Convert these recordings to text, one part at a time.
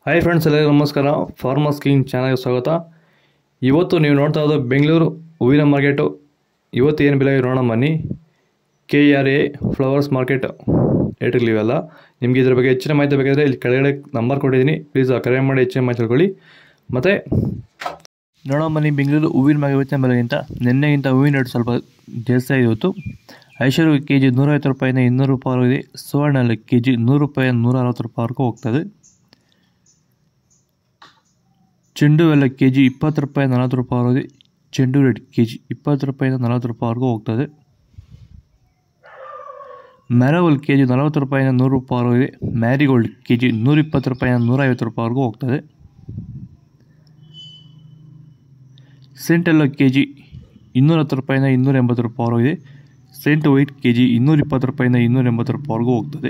hi friends ಎಲ್ಲರಿಗೂ ನಮಸ್ಕಾರ farmers king ಚಾನಲ್ಗೆ ಸ್ವಾಗತ ಇವತ್ತು ನೀವು ನೋಡ್ತಾ ಇರೋದು ಬೆಂಗಳೂರು ಹೂವಿನ ಮಾರ್ಕೆಟು ಇವತ್ತು ಏನು ಬೆಲೆ ನೋಡೋಣ ಬನ್ನಿ K R a flowers market ಏಟಿರ್ಲಿ ಇವೆಲ್ಲ ನಿಮಗೆ ಇದ್ರ ಬಗ್ಗೆ ಹೆಚ್ಚಿನ ಮಾಹಿತಿ ಬೇಕಾದರೆ ಇಲ್ಲಿ ಕೆಳಗಡೆ ನಂಬರ್ ಕೊಟ್ಟಿದ್ದೀನಿ ಪ್ಲೀಸ್ ಕರೆ ಮಾಡಿ ಹೆಚ್ಚಿನ ಮಾಹಿತಿ ತಿಳ್ಕೊಳ್ಳಿ ಮತ್ತು ನೋಡೋಣ ಬನ್ನಿ ಬೆಂಗಳೂರು ಹೂವಿನ ಮಾರ್ಕೆಟ್ ಇವತ್ತಿನ ಬೆಲೆಗಿಂತ ನಿನ್ನೆಗಿಂತ ಹೂವಿನ ರೇಟ್ ಸ್ವಲ್ಪ ಜಾಸ್ತಿ ಆಗಿತ್ತು ಐಶ್ವರ್ಯ ಕೆ ಜಿ ನೂರೈವತ್ತು ರೂಪಾಯಿಂದ ಇನ್ನೂರು ರೂಪಾಯಿ ಇದೆ ಸುವರ್ಣಲ್ಲಿ ಕೆ ಜಿ ನೂರು ರೂಪಾಯಿ ನೂರ ಅರವತ್ತು ರೂಪಾಯಿವರೆಗೂ ಹೋಗ್ತದೆ ಚೆಂಡು ಎಲ್ಲ ಕೆ ಜಿ ಇಪ್ಪತ್ತು ರೂಪಾಯಿ ನಲ್ವತ್ತು ರೂಪಾಯಿವರೆಗೆ ಚೆಂಡು ರೇಟ್ ಕೆ ಜಿ ಇಪ್ಪತ್ತು ರೂಪಾಯಿಂದ ನಲ್ವತ್ತು ರೂಪಾಯಿವರೆಗೂ ಹೋಗ್ತದೆ ಮ್ಯಾರವಲ್ ಕೆ ಜಿ ನಲವತ್ತು ರೂಪಾಯಿಂದ ನೂರು ರೂಪಾಯಿವರೆಗೆ ಮ್ಯಾರಿಗೋಲ್ಡ್ ಕೆ ಜಿ ನೂರಿಪ್ಪತ್ತು ರೂಪಾಯಿಂದ ನೂರೈವತ್ತು ರೂಪಾಯಿವರೆಗೂ ಹೋಗ್ತದೆ ಸೆಂಟೆಲ್ಲ ಕೆ ಜಿ ಇನ್ನೂರ ಹತ್ತು ರೂಪಾಯಿಂದ ಇನ್ನೂರ ಎಂಬತ್ತು ರೂಪಾಯಿವರೆಗಿದೆ ಸೆಂಟ್ ವೈಟ್ ಕೆ ಜಿ ಇನ್ನೂರ ಇಪ್ಪತ್ತು ರೂಪಾಯಿಂದ ಇನ್ನೂರ ಎಂಬತ್ತು ರೂಪಾಯಿವರೆಗೂ ಹೋಗ್ತದೆ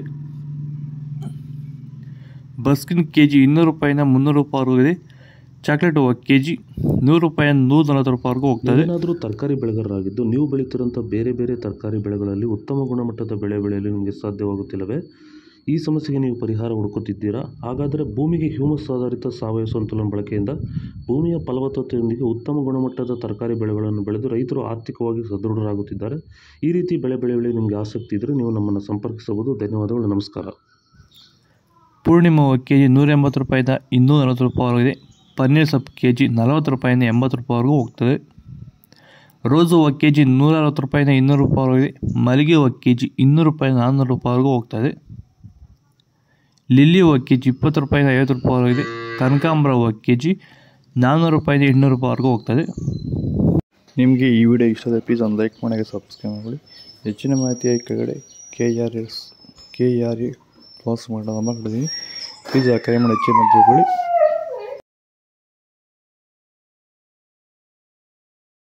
ಬಸ್ಕಿನ್ ಕೆ ಜಿ ಇನ್ನೂರು ರೂಪಾಯಿಂದ ಮುನ್ನೂರು ರೂಪಾಯಿವರೆಗೂ ಇದೆ ಚಾಕ್ಲೇಟ್ ಹೂವು ಕೆ ಜಿ ನೂರು ರೂಪಾಯಿಂದ ನೂರ ನಲವತ್ತು ರೂಪಾಯಿವರೆಗೂ ಹೋಗ್ತದೆ ನೀವೇನಾದರೂ ತರಕಾರಿ ಬೆಳೆಗಾರರಾಗಿದ್ದು ನೀವು ಬೆಳೀತಿರೋಂಥ ಬೇರೆ ಬೇರೆ ತರಕಾರಿ ಬೆಳೆಗಳಲ್ಲಿ ಉತ್ತಮ ಗುಣಮಟ್ಟದ ಬೆಳೆ ಬೆಳೆಯಲು ನಿಮಗೆ ಸಾಧ್ಯವಾಗುತ್ತಿಲ್ಲವೇ ಈ ಸಮಸ್ಯೆಗೆ ನೀವು ಪರಿಹಾರ ಹುಡುಕುತ್ತಿದ್ದೀರಾ ಹಾಗಾದರೆ ಭೂಮಿಗೆ ಹ್ಯೂಮಸ್ ಆಧಾರಿತ ಸಾವಯವ ಸಂತುಲನ ಬಳಕೆಯಿಂದ ಭೂಮಿಯ ಫಲವತ್ತತೆಯೊಂದಿಗೆ ಉತ್ತಮ ಗುಣಮಟ್ಟದ ತರಕಾರಿ ಬೆಳೆಗಳನ್ನು ಬೆಳೆದು ರೈತರು ಆರ್ಥಿಕವಾಗಿ ಸದೃಢರಾಗುತ್ತಿದ್ದಾರೆ ಈ ರೀತಿ ಬೆಳೆ ಬೆಳೆಯಲು ನಿಮಗೆ ಆಸಕ್ತಿ ಇದ್ದರೆ ನೀವು ನಮ್ಮನ್ನು ಸಂಪರ್ಕಿಸಬಹುದು ಧನ್ಯವಾದಗಳು ನಮಸ್ಕಾರ ಪೂರ್ಣಿಮಾ ಹೂವು ಕೆ ಜಿ ನೂರ ಎಂಬತ್ತು ರೂಪಾಯಿಂದ ಇನ್ನೂರ ನಲವತ್ತು ರೂಪಾಯಿವರೆಗಿದೆ ಪನ್ನೀರ್ ಸೊಪ್ಪು ಕೆ ಜಿ ನಲವತ್ತು ರೂಪಾಯಿಂದ ಎಂಬತ್ತು ರೂಪಾಯಿವರೆಗೂ ಹೋಗ್ತದೆ ರೋಸ್ ಹೂವು ಕೆ ಜಿ ನೂರ ಅರವತ್ತು ರೂಪಾಯಿಂದ ಇನ್ನೂರು ರೂಪಾಯಿವರೆಗಿದೆ ಮಲ್ಲಿಗೆ ಹೂವು ಕೆ ಜಿ ಇನ್ನೂರು ರೂಪಾಯಿಂದ ನಾನ್ನೂರು ರೂಪಾಯಿವರೆಗೂ ಹೋಗ್ತದೆ ಲಿಲ್ಲಿ ಹೂವು ಕೆ ಜಿ ಇಪ್ಪತ್ತು ರೂಪಾಯಿಂದ ಐವತ್ತು ರೂಪಾಯಿವರೆಗಿದೆ ಕನಕಾಂಬರ ಹೂವು ಕೆ ಜಿ ನಾನ್ನೂರು ರೂಪಾಯಿಂದ ಇನ್ನೂರು ರೂಪಾಯಿವರೆಗೂ ಹೋಗ್ತದೆ ನಿಮಗೆ ಈ ವಿಡಿಯೋ ಇಷ್ಟ ಆದರೆ ಪ್ಲೀಸ್ ಒಂದು ಲೈಕ್ ಮಾಡಿ ಸಬ್ಸ್ಕ್ರೈಬ್ ಮಾಡಿ ಹೆಚ್ಚಿನ ಮಾಹಿತಿಯ ಕೆಳಗಡೆ K R S K R a class ಮಾಡೋಣ ಮಾಡಿದ್ದೀನಿ ಪ್ಲೀಸ್ ಆ ಕರೆ ಮಾಡಿ ಹೆಚ್ಚಿನ ಮಾಹಿತಿ ತಿಳ್ಕೊಳ್ಳಿ